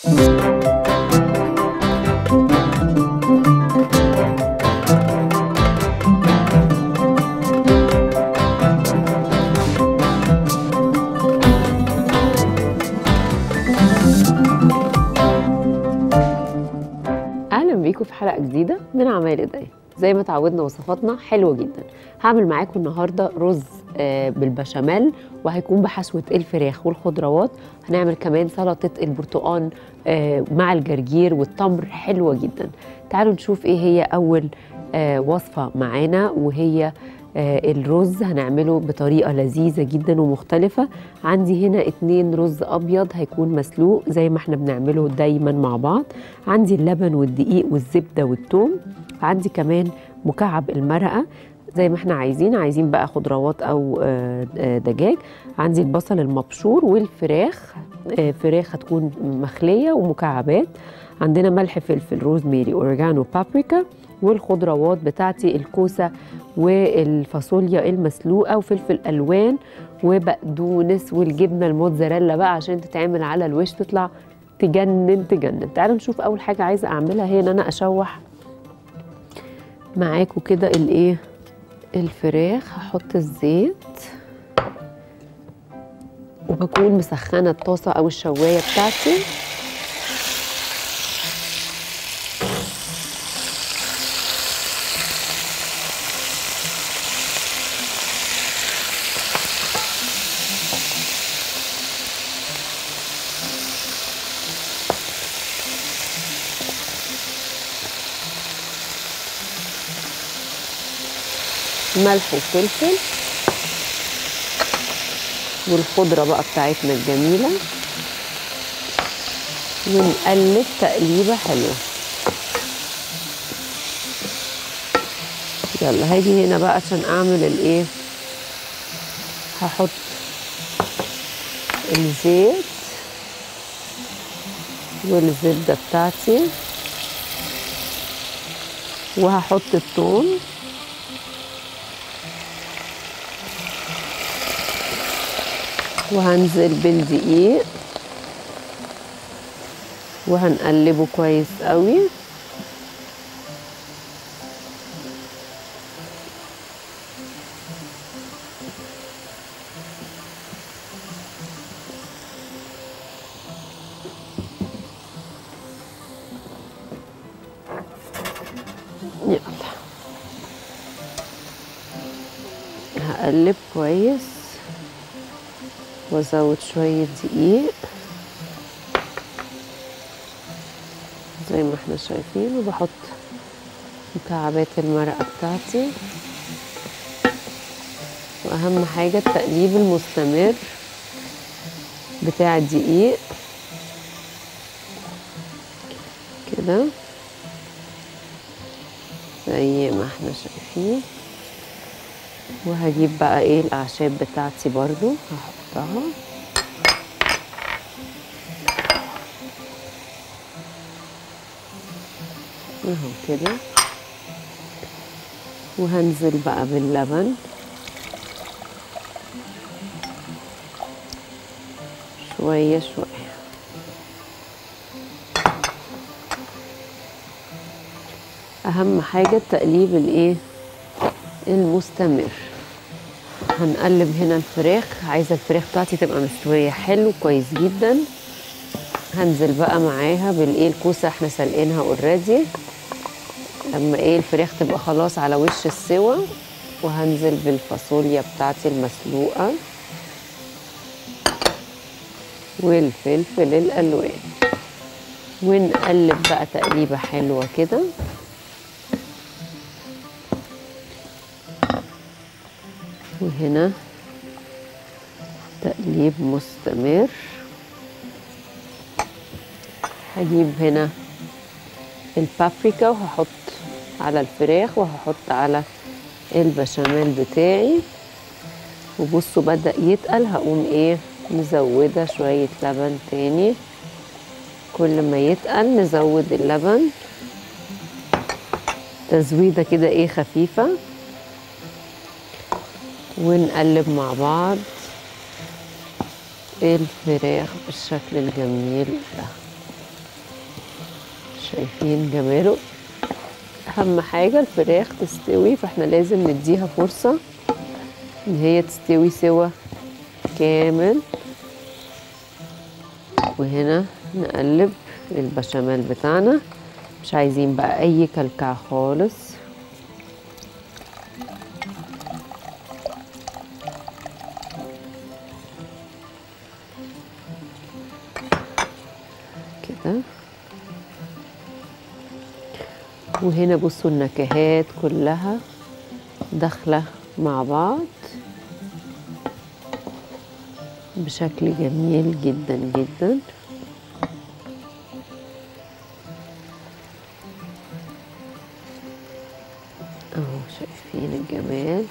اهلا بيكم في حلقه جديده من عمايل ايديا زي ما اتعودنا وصفاتنا حلوه جدا هعمل معاكم النهارده رز آه، بالبشاميل وهيكون بحشوه الفراخ والخضروات هنعمل كمان سلطه البرتقال آه، مع الجرجير والتمر حلوه جدا تعالوا نشوف ايه هي اول آه، وصفه معانا وهي آه، الرز هنعمله بطريقه لذيذه جدا ومختلفه عندي هنا اتنين رز ابيض هيكون مسلوق زي ما احنا بنعمله دايما مع بعض عندي اللبن والدقيق والزبده والثوم عندي كمان مكعب المرقه زي ما احنا عايزين عايزين بقى خضروات او آه، آه، دجاج عندي البصل المبشور والفراخ آه، فراخ هتكون مخليه ومكعبات عندنا ملح فلفل روزميري اوريجانو بابريكا والخضروات بتاعتي الكوسه والفاصوليا المسلوقه وفلفل الوان وبقدونس والجبنه الموتزاريلا بقى عشان تتعمل على الوش تطلع تجنن تجنن تعالوا نشوف اول حاجه عايزه اعملها هي ان انا اشوح معاكم كده الايه الفراخ هحط الزيت وبكون مسخنه الطاسه او الشوايه بتاعتي ملح وفلفل والخضرة بقى بتاعتنا الجميلة ونقلب تقليبة حلوة يلا هاجي هنا بقى عشان اعمل الايه هحط الزيت والزبدة بتاعتي وهحط الثوم وهنزل بالدقيق وهنقلبه كويس قوي يلا هقلب كويس وازود شوية دقيق زي ما احنا شايفين وبحط مكعبات المرقة بتاعتي واهم حاجة التقليب المستمر بتاع الدقيق كده زي ما احنا شايفين وهجيب بقى ايه الاعشاب بتاعتي برضو هحطها اهو كده وهنزل بقى باللبن شوية شوية اهم حاجة التقليب الايه المستمر هنقلب هنا الفراخ عايزه الفراخ بتاعتي تبقى مستويه حلو كويس جدا هنزل بقى معاها بالايه الكوسه احنا سلقينها اوريدي لما ايه الفراخ تبقى خلاص على وش السوا وهنزل بالفاصوليا بتاعتي المسلوقه والفلفل الالوان ونقلب بقى تقليبه حلوه كده وهنا تقليب مستمر هجيب هنا البابريكا وهحط على الفراخ وهحط على البشاميل بتاعي وبصوا بدأ يتقل هقوم ايه مزودة شوية لبن تاني كل ما يتقل نزود اللبن تزويدة كده ايه خفيفة ونقلب مع بعض الفراخ بالشكل الجميل ده شايفين جماله اهم حاجه الفراخ تستوي فاحنا لازم نديها فرصه ان هي تستوي سوا كامل وهنا نقلب البشاميل بتاعنا مش عايزين بقى اي كلكع خالص كده وهنا بصوا النكهات كلها داخله مع بعض بشكل جميل جدا جدا اهو شايفين الجمال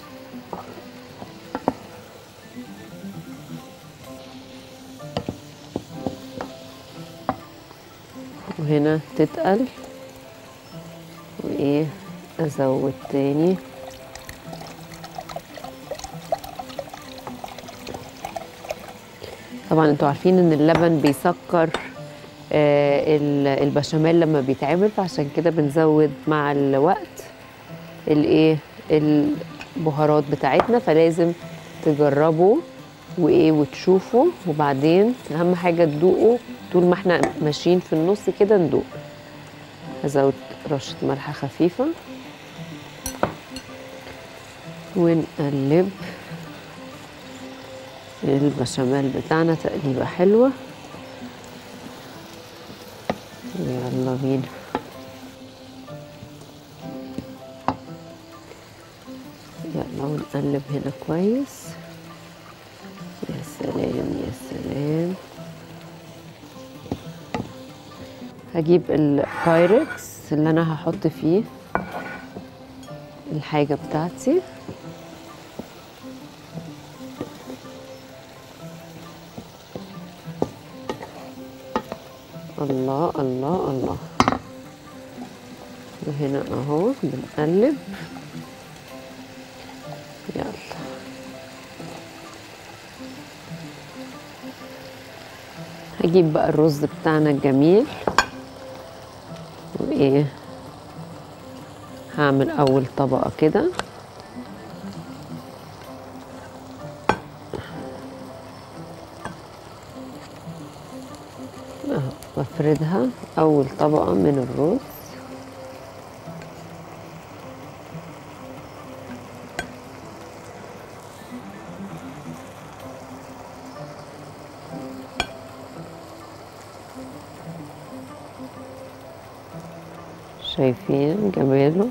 وهنا تتقل وايه ازود تاني طبعا انتوا عارفين ان اللبن بيسكر آه ال- البشاميل لما بيتعمل فعشان كده بنزود مع الوقت الايه البهارات بتاعتنا فلازم تجربوا وايه وتشوفوا وبعدين اهم حاجه تدوقوا طول ما احنا ماشيين في النص كده ندوق هزود رشه ملح خفيفه ونقلب البشاميل بتاعنا تقليبه حلوه يلا بينا يلا ونقلب هنا كويس يا سلام يا سلام هجيب البايركس اللي انا هحط فيه الحاجة بتاعتي الله الله الله وهنا اهو بنقلب يلا هجيب بقى الرز بتاعنا الجميل وايه هعمل اول طبقة كده اهو بفردها اول طبقة من الرز شايفين جماله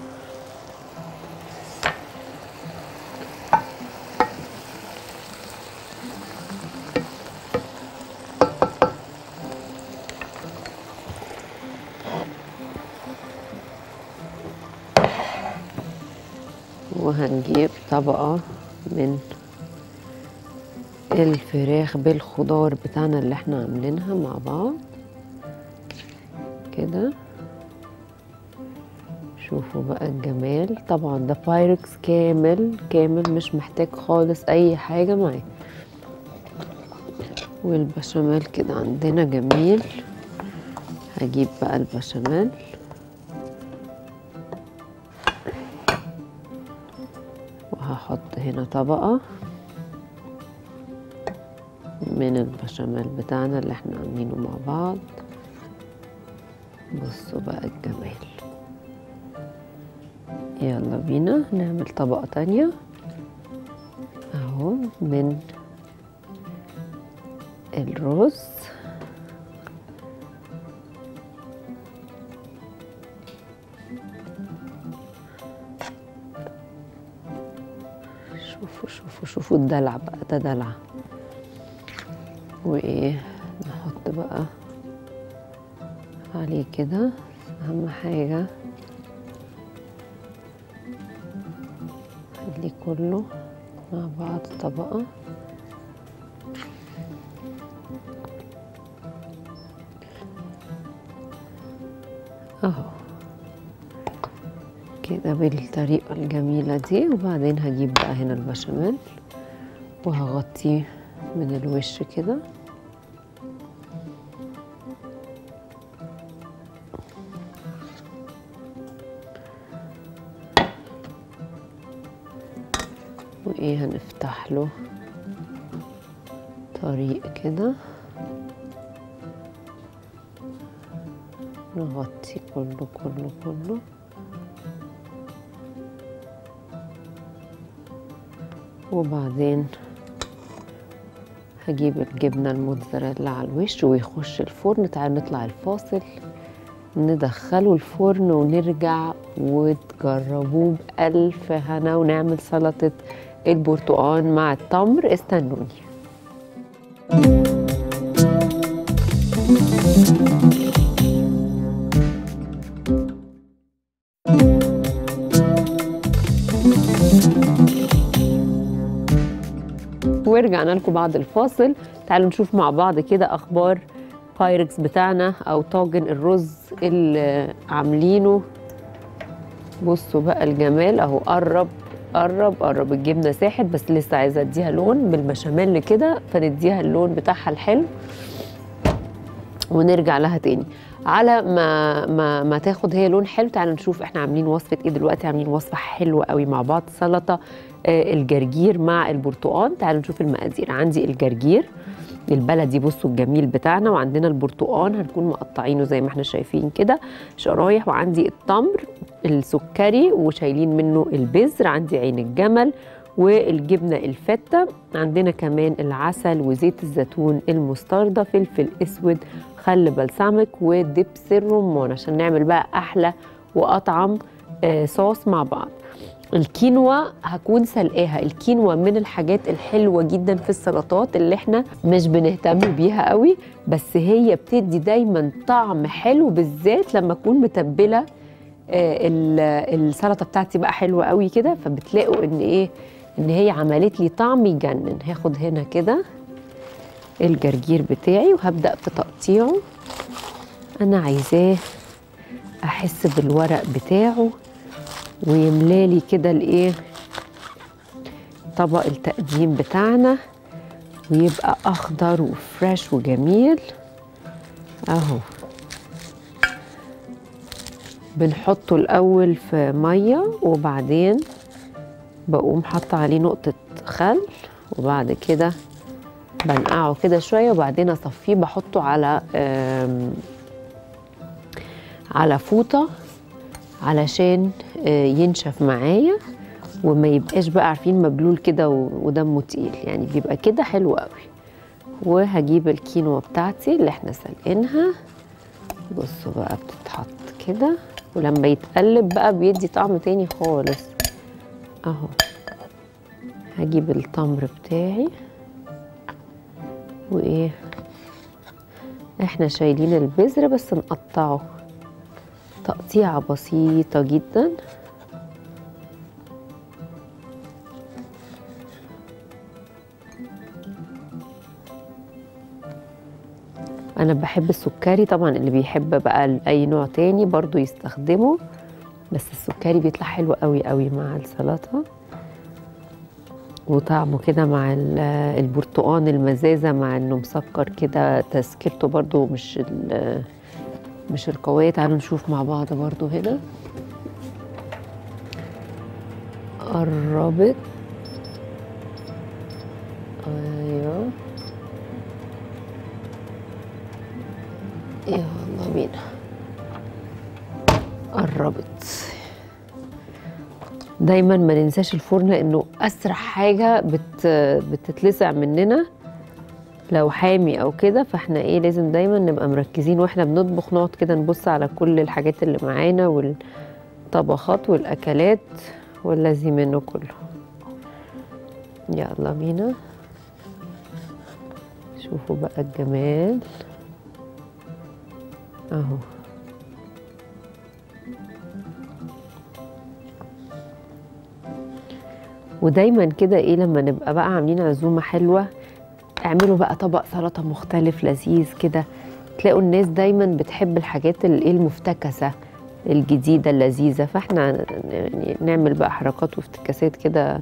وهنجيب طبقة من الفراخ بالخضار بتاعنا اللي احنا عاملينها مع بعض كده شوفوا بقى الجمال طبعا ده بايركس كامل كامل مش محتاج خالص اي حاجة معاه والبشاميل كده عندنا جميل هجيب بقى البشاميل وهحط هنا طبقة من البشاميل بتاعنا اللي احنا عاملينه مع بعض بصوا بقى الجمال يلا بينا نعمل طبقة تانية اهو من الرز شوفوا شوفوا شوفوا الدلع بقى ده دلع وايه نحط بقى عليه كده اهم حاجه خليه كله مع بعض طبقه اهو كده بالطريقة الجميلة دي وبعدين هجيب بقى هنا البشاميل وهغطيه من الوش كده وايه هنفتح له طريق كده نغطي كله كله كله وبعدين هجيب الجبنة الموتزاريلا على الوش ويخش الفرن تعال نطلع الفاصل ندخله الفرن ونرجع وتجربوه بألف هنا ونعمل سلطة البرتقال مع التمر استنوني ورجعنا لكم بعد الفاصل تعالوا نشوف مع بعض كده اخبار بايركس بتاعنا او طاجن الرز اللي عاملينه بصوا بقى الجمال اهو قرب قرب قرب الجبنه ساحت بس لسه عايزه اديها لون بالبشاميل كده فنديها اللون بتاعها الحلو ونرجع لها تاني على ما ما ما تاخد هي لون حلو تعالوا نشوف احنا عاملين وصفه ايه دلوقتي عاملين وصفه حلوه قوي مع بعض سلطه آه، الجرجير مع البرتقال تعالوا نشوف المقادير عندي الجرجير البلدي بصوا الجميل بتاعنا وعندنا البرتقال هنكون مقطعينه زي ما احنا شايفين كده شرايح وعندي التمر السكري وشايلين منه البذر عندي عين الجمل والجبنه الفته عندنا كمان العسل وزيت الزيتون المستردة فلفل اسود خل بلسمك ودبس الرمان عشان نعمل بقى احلى واطعم آه، صوص مع بعض الكينوا هكون سلقاها الكينوا من الحاجات الحلوه جدا في السلطات اللي احنا مش بنهتم بيها قوي بس هي بتدي دايما طعم حلو بالذات لما اكون متبله آه، ال- السلطه بتاعتي بقى حلوه قوي كده فبتلاقوا ان ايه ان هي عملت لي طعم يجنن هاخد هنا كده الجرجير بتاعي وهبدا في تقطيعه انا عايزاه احس بالورق بتاعه ويملالي كده الايه طبق التقديم بتاعنا ويبقى اخضر وفريش وجميل اهو بنحطه الاول في ميه وبعدين بقوم حاطه عليه نقطه خل وبعد كده بنقعه كده شويه وبعدين اصفيه بحطه على آم، على فوطه علشان آه، ينشف معايا وما يبقاش بقى عارفين مبلول كده و- ودمه تقيل يعني بيبقى كده حلو قوي وهجيب الكينوا بتاعتي اللي احنا سلقينها بصوا بقى بتتحط كده ولما يتقلب بقى بيدي طعم تاني خالص اهو هجيب التمر بتاعي وايه احنا شايلين البذر بس نقطعه تقطيعة بسيطة جدا أنا بحب السكري طبعا اللي بيحب بقى أي نوع تاني برضو يستخدمه بس السكري بيطلع حلو قوي قوي مع السلطة وطعمه كده مع ال- البرتقان المزازة مع انه مسكر كده تسكيرته برضو مش ال- مش القوية تعالوا نشوف مع بعض برضو هنا قربت ايوه يلا بينا قربت دايما ما ننساش الفرن لانه اسرع حاجه بت بتتلسع مننا لو حامي او كده فاحنا ايه لازم دايما نبقى مركزين واحنا بنطبخ نقعد كده نبص على كل الحاجات اللي معانا والطبخات والاكلات والذي منه كله يلا بينا شوفوا بقى الجمال اهو ودايما كده ايه لما نبقى بقى عاملين عزومه حلوه اعملوا بقى طبق سلطه مختلف لذيذ كده تلاقوا الناس دايما بتحب الحاجات الايه المفتكسه الجديده اللذيذه فاحنا يعني نعمل بقى حركات وافتكاسات كده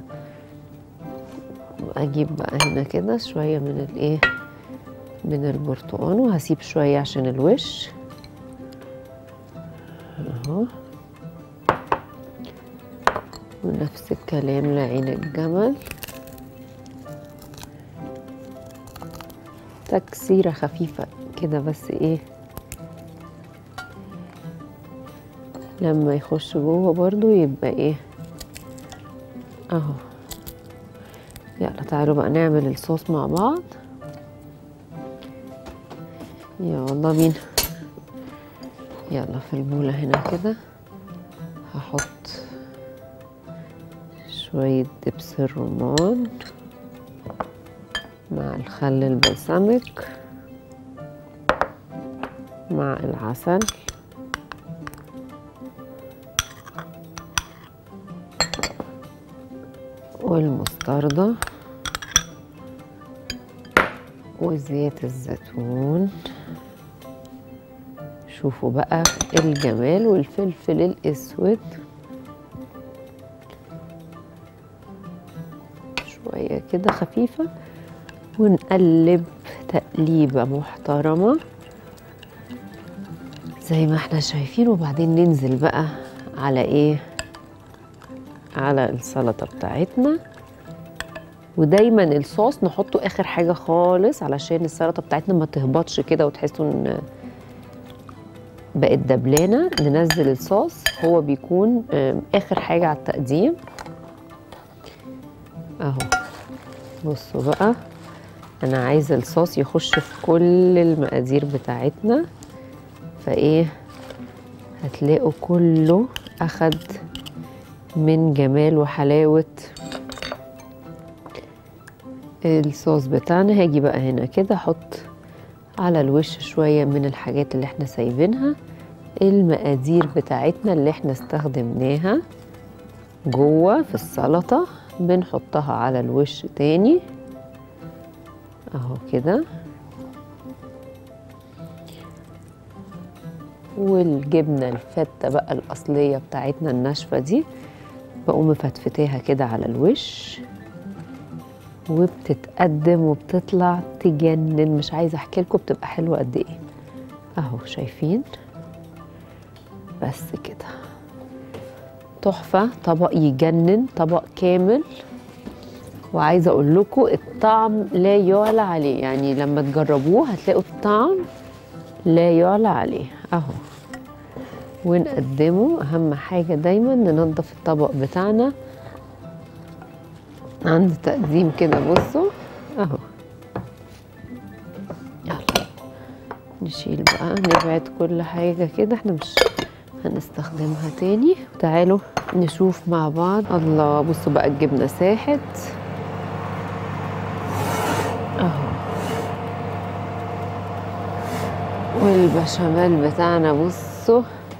اجيب بقى هنا كده شويه من الايه من البرتقال وهسيب شويه عشان الوش اهو ونفس الكلام لعين الجمل تكسيره خفيفه كده بس ايه لما يخش جوه برضو يبقى ايه اهو يلا تعالوا بقى نعمل الصوص مع بعض يلا بينا يلا في البولة هنا كده هحط شوية دبس الرمان مع الخل البلسمك مع العسل والمستردة وزيت الزيتون شوفوا بقى الجمال والفلفل الاسود شوية كده خفيفة ونقلب تقليبة محترمة زي ما احنا شايفين وبعدين ننزل بقى على ايه على السلطة بتاعتنا ودايما الصوص نحطه اخر حاجة خالص علشان السلطة بتاعتنا ما تهبطش كده وتحسوا ان بقت دبلانة ننزل الصوص هو بيكون اخر حاجة على التقديم اهو بصوا بقى انا عايزة الصوص يخش في كل المقادير بتاعتنا فايه هتلاقوا كله اخد من جمال وحلاوة الصوص بتاعنا هاجي بقى هنا كده احط على الوش شوية من الحاجات اللي احنا سايبينها المقادير بتاعتنا اللي احنا استخدمناها جوه في السلطة بنحطها على الوش تاني اهو كده والجبنة الفتة بقى الأصلية بتاعتنا الناشفة دي بقوم مفتفتاها كده على الوش وبتتقدم وبتطلع تجنن مش عايزة احكي لكم بتبقى حلوة قد ايه اهو شايفين بس كده تحفة طبق يجنن طبق كامل وعايزة اقول لكم الطعم لا يعلى عليه يعني لما تجربوه هتلاقوا الطعم لا يعلى عليه اهو ونقدمه اهم حاجة دايما ننضف الطبق بتاعنا عند تقديم كده بصوا اهو يلا نشيل بقى نبعد كل حاجة كده احنا مش هنستخدمها تاني تعالوا نشوف مع بعض الله بصوا بقى الجبنة ساحت اهو والبشاميل بتاعنا بصوا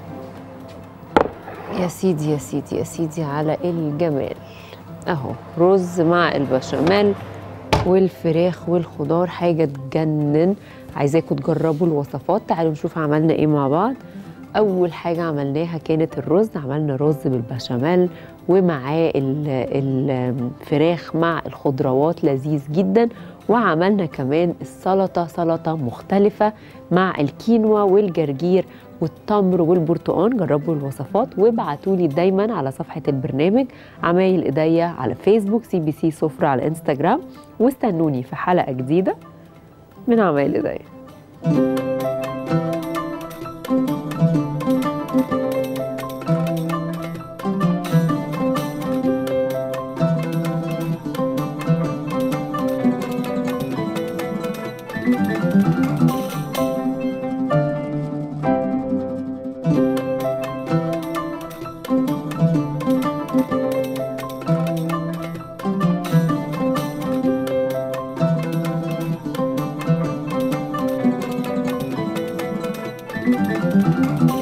يا سيدي يا سيدي يا سيدي على الجمال اهو رز مع البشاميل والفراخ والخضار حاجه تجنن عايزاكم تجربوا الوصفات تعالوا نشوف عملنا ايه مع بعض اول حاجه عملناها كانت الرز عملنا رز بالبشاميل ومعاه الفراخ مع الخضروات لذيذ جدا وعملنا كمان السلطه سلطه مختلفه مع الكينوا والجرجير والتمر والبرتقان جربوا الوصفات وابعتوا لي دايما على صفحه البرنامج عمايل ايديا على فيسبوك سي بي سي سفره على انستجرام واستنوني في حلقه جديده من عمايل ايديا thank you